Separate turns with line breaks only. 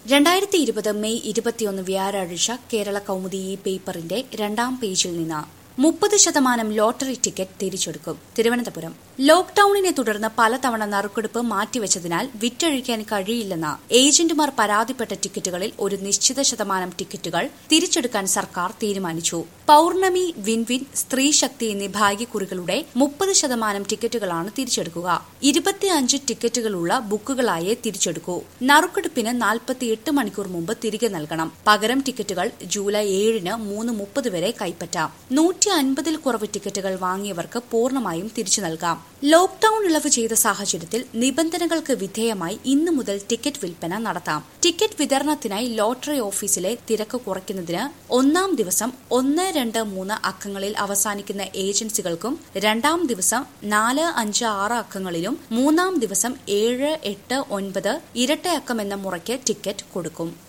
രണ്ടായിരത്തി ഇരുപത് മെയ് ഇരുപത്തിയൊന്ന് വ്യാഴാഴ്ച കേരള കൗമുദി ഈ പേപ്പറിന്റെ രണ്ടാം പേജിൽ നിന്ന് മുപ്പത് ശതമാനം ലോട്ടറി ടിക്കറ്റ് തിരിച്ചെടുക്കും തിരുവനന്തപുരം ലോക്ഡൌണിനെ തുടർന്ന് പലതവണ നറുക്കെടുപ്പ് മാറ്റിവെച്ചതിനാൽ വിറ്റഴിക്കാൻ കഴിയില്ലെന്ന ഏജന്റുമാർ പരാതിപ്പെട്ട ടിക്കറ്റുകളിൽ ഒരു നിശ്ചിത ശതമാനം ടിക്കറ്റുകൾ തിരിച്ചെടുക്കാൻ സർക്കാർ തീരുമാനിച്ചു പൌർണമി വിൻവിൻ സ്ത്രീ ശക്തി എന്നീ ഭാഗ്യക്കുറികളുടെ മുപ്പത് ശതമാനം ടിക്കറ്റുകളാണ് തിരിച്ചെടുക്കുക ഇരുപത്തിയഞ്ച് ടിക്കറ്റുകളുള്ള ബുക്കുകളായേ തിരിച്ചെടുക്കൂ നറുക്കെടുപ്പിന് നാൽപ്പത്തിയെട്ട് മണിക്കൂർ മുമ്പ് തിരികെ നൽകണം പകരം ടിക്കറ്റുകൾ ജൂലൈ ഏഴിന് മൂന്ന് മുപ്പത് വരെ കൈപ്പറ്റാം നൂറ്റി അൻപതിൽ കുറവ് ടിക്കറ്റുകൾ വാങ്ങിയവർക്ക് പൂർണ്ണമായും തിരിച്ചു നൽകാം ലോക്ഡൌൺ ഇളവ് ചെയ്ത സാഹചര്യത്തിൽ നിബന്ധനകൾക്ക് വിധേയമായി ഇന്നു മുതൽ ടിക്കറ്റ് വിൽപ്പന നടത്താം ടിക്കറ്റ് വിതരണത്തിനായി ലോട്ടറി ഓഫീസിലെ തിരക്ക് കുറയ്ക്കുന്നതിന് ഒന്നാം ദിവസം ഒന്ന് രണ്ട് മൂന്ന് അക്കങ്ങളിൽ അവസാനിക്കുന്ന ഏജൻസികൾക്കും രണ്ടാം ദിവസം നാല് അഞ്ച് ആറ് അക്കങ്ങളിലും മൂന്നാം ദിവസം ഏഴ് എട്ട് ഒൻപത് ഇരട്ട അക്കം എന്ന മുറയ്ക്ക് ടിക്കറ്റ് കൊടുക്കും